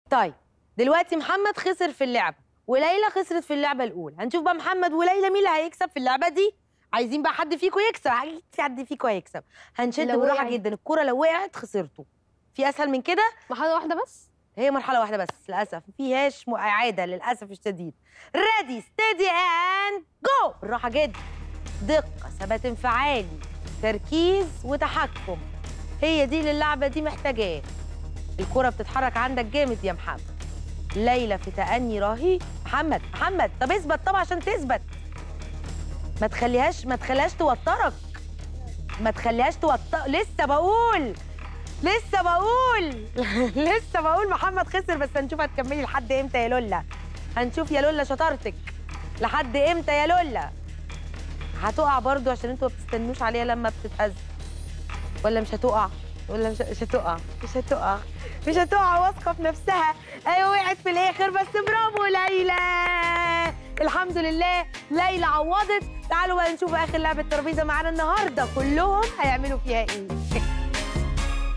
طيب دلوقتي محمد خسر في اللعبه وليلى خسرت في اللعبه الاولى هنشوف بقى محمد وليلى مين اللي هيكسب في اللعبه دي عايزين بقى حد فيكم يكسب اكيد في حد فيكم هيكسب هنشد لو بالراحه وقعت. جدا الكره لو وقعت خسرتوا في اسهل من كده محاضره واحده بس هي مرحله واحده بس للاسف ما فيهاش م- اعاده للاسف الشديد ريدي ستيدي اند جو بالراحه جدا دقه ثبات انفعالي تركيز وتحكم هي دي اللي اللعبه دي محتاجاه الكره بتتحرك عندك جامد يا محمد ليلى في تأني رهيب محمد محمد طب اثبت طبعا عشان تثبت ما تخليهاش ما تخليهاش توترك ما تخليهاش توتر لسه بقول لسه بقول لسه بقول محمد خسر بس هنشوف هتكملي لحد امتى يا لولا هنشوف يا لولا شطارتك لحد امتى يا لولا هتقع برضو عشان انتوا ما بتستنوش عليها لما بتتهز ولا مش هتقع ولا مش, مش هتقع مش هتقع مش هتقع واثقه في نفسها ايوه وقعت في الاخر بس برافو ليلى الحمد لله ليلى عوضت تعالوا بقى نشوف اخر لعبه ترابيزه معانا النهارده كلهم هيعملوا فيها ايه